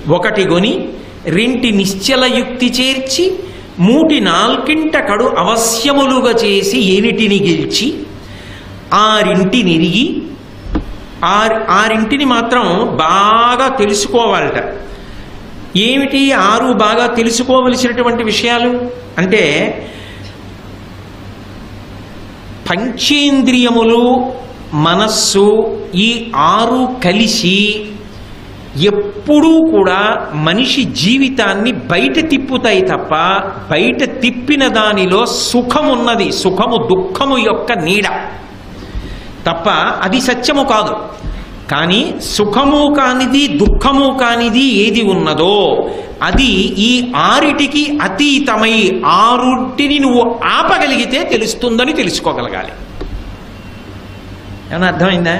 ఒకటి గొని రెంటి నిశ్చల యుక్తి చేర్చి మూటి నాల్కింట కడు అవశ్యములుగా చేసి ఏనిటిని గెలిచి ఆరింటి నిరిగి ఆరు ఆరింటిని మాత్రం బాగా తెలుసుకోవాలట ఏమిటి ఆరు బాగా తెలుసుకోవలసినటువంటి విషయాలు అంటే పంచేంద్రియములు మనస్సు ఈ ఆరు కలిసి ఎప్పుడూ కూడా మనిషి జీవితాన్ని బయట తిప్పుతాయి తప్ప బయట తిప్పిన దానిలో సుఖమున్నది సుఖము దుఃఖము యొక్క నీడ తప్ప అది సత్యము కాదు కానీ సుఖము కానిది దుఃఖము కానిది ఏది ఉన్నదో అది ఈ ఆరిటికి అతీతమై ఆరుంటిని నువ్వు ఆపగలిగితే తెలుస్తుందని తెలుసుకోగలగాలి ఏమన్నా అర్థమైందా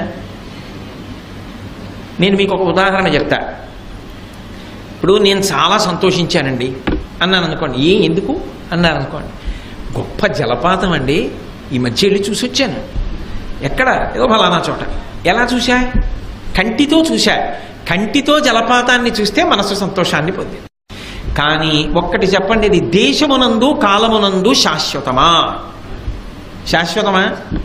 నేను మీకు ఒక ఉదాహరణ చెప్తా ఇప్పుడు నేను చాలా సంతోషించానండి అన్నాను అనుకోండి ఏ ఎందుకు అన్నారు అనుకోండి గొప్ప జలపాతం అండి ఈ మధ్య వెళ్ళి చూసి వచ్చాను ఎక్కడ ఏదో ఫలానా చోట ఎలా చూశా కంటితో చూశా కంటితో జలపాతాన్ని చూస్తే మనసు సంతోషాన్ని పొందింది కానీ ఒక్కటి చెప్పండి ఇది దేశమునందు కాలమునందు శాశ్వతమా శాశ్వతమా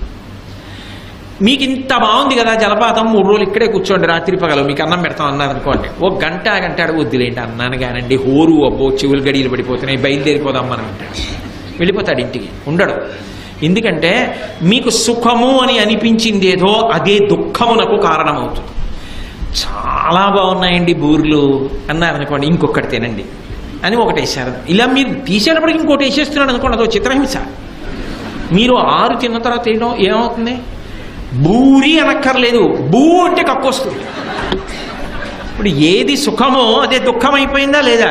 మీకు ఇంత బాగుంది కదా జలపాతం మూడు రోజులు ఇక్కడే కూర్చోండి రాత్రి పగలు మీకు అన్నం పెడతాం అన్నారు అనుకోండి ఓ గంట గంట అడుగు వద్దులేంటి అన్నాను కానండి హోరు అబ్బో చెవులు గడియలు పడిపోతున్నాయి బయలుదేరిపోదాం మనం అంటాడు వెళ్ళిపోతాడు ఇంటికి ఉండడు ఎందుకంటే మీకు సుఖము అని అనిపించింది ఏదో అదే దుఃఖమునకు కారణమవుతుంది చాలా బాగున్నాయండి బూర్లు అన్నారు అనుకోండి ఇంకొకటి తినండి అని ఒకటి వేశారు ఇలా మీరు తీసేటప్పటికి ఇంకోటి వేసేస్తున్నాడు అనుకోండి అదో చిత్రహింస మీరు ఆరు తిన్న తర్వాత ఏమో ఏమవుతుంది బూరి అనక్కర్లేదు బూ అంటే కక్కొస్తుంది ఇప్పుడు ఏది సుఖమో అదే దుఃఖం అయిపోయిందా లేదా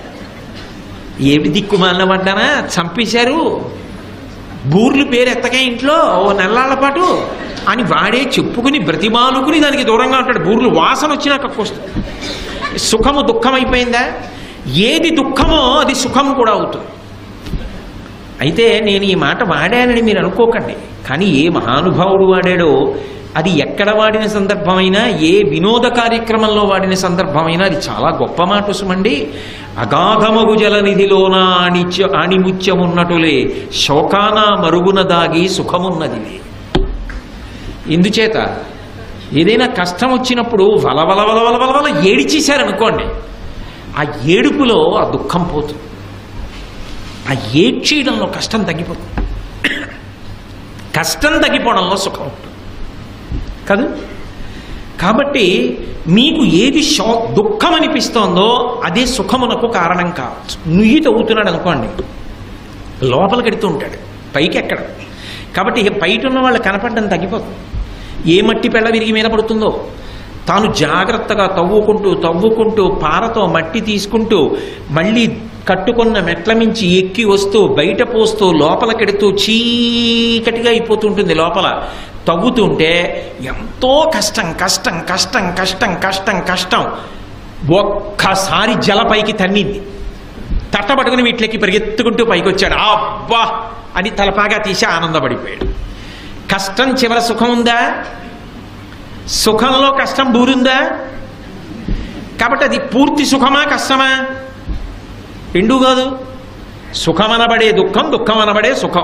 ఏమి దిక్కుమాలిన పడ్డానా చంపేశారు బూర్లు పేరు ఎత్తగా ఇంట్లో ఓ నెల్లాళ్ల పాటు అని వాడే చెప్పుకుని బ్రతిమాలుకుని దానికి దూరంగా ఉంటాడు బూర్లు వాసన వచ్చినా కక్కొస్తుంది సుఖము దుఃఖం అయిపోయిందా ఏది దుఃఖమో అది సుఖం కూడా అవుతుంది అయితే నేను ఈ మాట వాడానని మీరు అనుకోకండి కానీ ఏ మహానుభావుడు వాడాడో అది ఎక్కడ వాడిన సందర్భమైనా ఏ వినోద కార్యక్రమంలో వాడిన సందర్భమైనా అది చాలా గొప్ప మాట సుమండి అగాధమగు జలనిధిలోన ఆణిత్య ఆణిముత్యమున్నటులే శోకాన మరుగున దాగి సుఖమున్నది ఎందుచేత ఏదైనా కష్టం వచ్చినప్పుడు వలవల వలవల వలవల ఏడిచేశారనుకోండి ఆ ఏడుపులో ఆ దుఃఖం పోతుంది ఆ ఏడ్చేయడంలో కష్టం తగ్గిపోతుంది కష్టం తగ్గిపోవడంలో సుఖం ఉంటుంది కాదు కాబట్టి మీకు ఏది శో దుఃఖం అనిపిస్తోందో అదే సుఖమునకు కారణం కావచ్చు నుయ్యి తవ్వుతున్నాడు అనుకోండి లోపలికి ఎడుతూ ఉంటాడు పైకి ఎక్కడ కాబట్టి ఇక బయట ఉన్న వాళ్ళు కనపడడం తగ్గిపోతుంది ఏ మట్టి పెళ్ళ విరిగి మీద పడుతుందో తాను జాగ్రత్తగా తవ్వుకుంటూ తవ్వుకుంటూ పారతో మట్టి తీసుకుంటూ మళ్ళీ కట్టుకున్న మెట్ల మించి ఎక్కి వస్తూ బయట పోస్తూ లోపలికెడుతూ చీకటిగా అయిపోతుంటుంది లోపల తవ్వుతుంటే ఎంతో కష్టం కష్టం కష్టం కష్టం కష్టం కష్టం ఒక్కసారి జలపైకి తన్నింది తట్టబట్టుకుని వీటికి పరిగెత్తుకుంటూ పైకి వచ్చాడు అబ్బా అని తలపాగా తీసి ఆనందపడిపోయాడు కష్టం చివర సుఖం ఉందా సుఖంలో కష్టం బూరుందా కాబట్టి అది పూర్తి సుఖమా కష్టమా రెండూ కాదు సుఖమనబడే దుఃఖం దుఃఖమనబడే సుఖం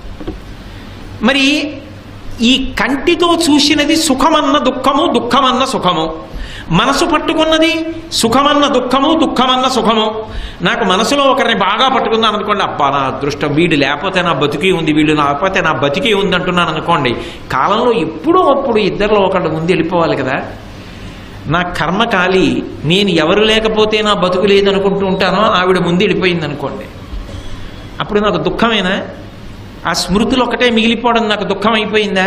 మరి ఈ కంటితో చూసినది సుఖమన్న దుఃఖము దుఃఖమన్న సుఖము మనసు పట్టుకున్నది సుఖమన్న దుఃఖము దుఃఖమన్న సుఖము నాకు మనసులో ఒకరిని బాగా పట్టుకున్నాను అనుకోండి అబ్బా నా అదృష్టం వీడు లేకపోతే నా బతికి ఉంది వీడు లేకపోతే నా బతికి ఉంది అంటున్నాను అనుకోండి కాలంలో ఎప్పుడో అప్పుడు ఇద్దరిలో ఒకళ్ళు ముందు వెళ్ళిపోవాలి కదా నా కర్మ కాలి నేను ఎవరు లేకపోతే నా బతుకు లేదనుకుంటూ ఉంటానో ఆవిడ ముందు వెళ్ళిపోయింది అనుకోండి అప్పుడు నాకు దుఃఖమేనా ఆ స్మృతులు ఒకటే మిగిలిపోవడం నాకు దుఃఖం అయిపోయిందా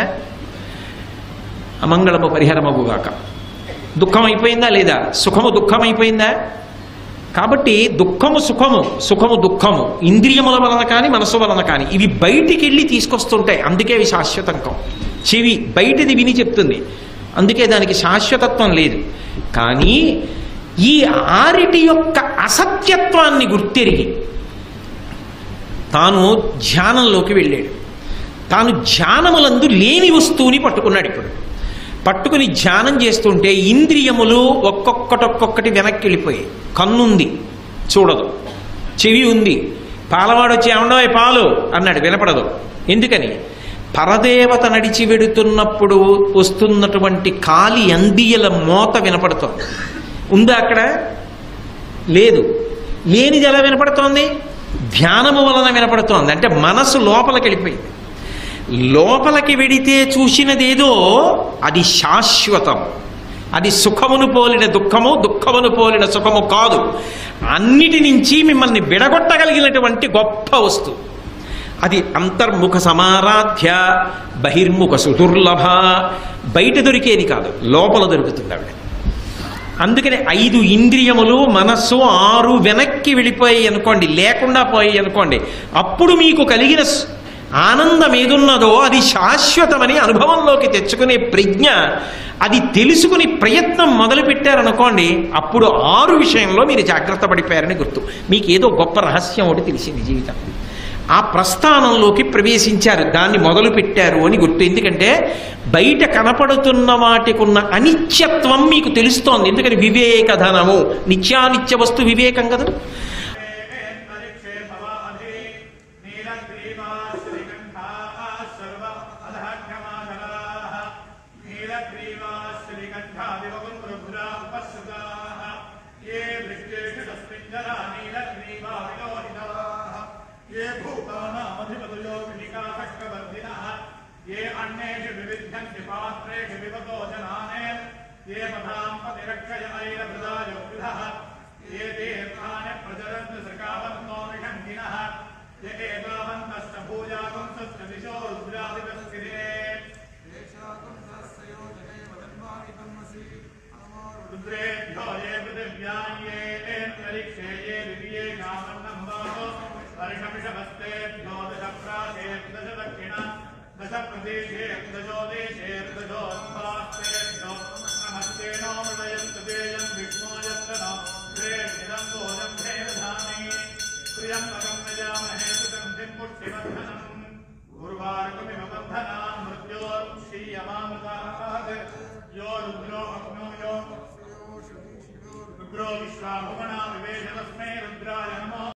అమంగళము పరిహారమగుగాక దుఃఖం అయిపోయిందా లేదా సుఖము దుఃఖం అయిపోయిందా కాబట్టి దుఃఖము సుఖము సుఖము దుఃఖము ఇంద్రియముల వలన కానీ మనసు వలన కానీ ఇవి బయటికి వెళ్ళి తీసుకొస్తుంటాయి అందుకే ఇవి శాశ్వతం కావు చెవి బయటిది విని చెప్తుంది అందుకే దానికి శాశ్వతత్వం లేదు కానీ ఈ ఆరిటి యొక్క అసత్యత్వాన్ని గుర్తెరిగి తాను ధ్యానంలోకి వెళ్ళాడు తాను ధ్యానములందు లేని వస్తువుని పట్టుకున్నాడు ఇప్పుడు పట్టుకుని ధ్యానం చేస్తుంటే ఇంద్రియములు ఒక్కొక్కటి ఒక్కొక్కటి వెనక్కి వెళ్ళిపోయాయి కన్నుంది చూడదు చెవి ఉంది పాలవాడు వచ్చి ఏమన్నా పాలు అన్నాడు వినపడదు ఎందుకని పరదేవత నడిచి వెడుతున్నప్పుడు వస్తున్నటువంటి కాలి అందియల మోత వినపడుతోంది ఉందా అక్కడ లేదు లేనిది ఎలా వినపడుతోంది ధ్యానము వలన వినపడుతోంది అంటే మనసు లోపలికి వెళ్ళిపోయింది లోపలికి వెడితే చూసినదేదో అది శాశ్వతం అది సుఖమును పోలిన దుఃఖము దుఃఖమును పోలిన సుఖము కాదు అన్నిటి నుంచి మిమ్మల్ని విడగొట్టగలిగినటువంటి గొప్ప వస్తువు అది అంతర్ముఖ సమారాధ్య బహిర్ముఖ సుదుర్లభ బయట దొరికేది కాదు లోపల దొరుకుతుంది ఆవిడ అందుకని ఐదు ఇంద్రియములు మనస్సు ఆరు వెనక్కి వెళ్ళిపోయాయి అనుకోండి లేకుండా పోయాయి అనుకోండి అప్పుడు మీకు కలిగిన స్- ఆనందం ఏదున్నదో అది శాశ్వతమని అనుభవంలోకి తెచ్చుకునే ప్రజ్ఞ అది తెలుసుకుని ప్రయత్నం మొదలు పెట్టారనుకోండి అప్పుడు ఆరు విషయంలో మీరు జాగ్రత్త పడిపోయారని గుర్తు మీకు ఏదో గొప్ప రహస్యం ఒకటి తెలిసింది జీవితం ఆ ప్రస్థానంలోకి ప్రవేశించారు దాన్ని మొదలు పెట్టారు అని గుర్తు ఎందుకంటే బయట కనపడుతున్న వాటికున్న అనిత్యత్వం మీకు తెలుస్తోంది ఎందుకని వివేక ధనము నిత్యానిత్య వస్తు వివేకం కదా ये अन्येषु विविध्यन्ति पात्रेषु विवतो जनाने ये पदां पतिरक्षयैरभृदायोग्विधः ये तीर्थानि प्रचरन्ति सृकावन्तो निषङ्गिनः य एतावन्तश्च भूयागुंसश्च दिशो रुद्रादिपस्थिरे रुद्रेभ्यो ये पृथिव्यां ये अन्तरिक्षे ये दिव्ये कामन्नं वातो वर्षमिषभस्तेभ्यो दशप्रासेभ्यो दश दक्षिण दश प्रदेशे दशो देशे दशोत्पास्तेभ्यो नमस्ते नो मृदयन्तु तेयं विष्णो यत्तनो प्रेषितं भोजं भेदधामि प्रियं यजामहे सुगन्धिं पुष्टिवर्धनम् उर्वारुकमिव बन्धनान् मृत्योर्क्षीयमामृतात् यो रुद्रो अग्नो यो रुद्रो विश्वाभुवना विवेश तस्मै रुद्राय नमो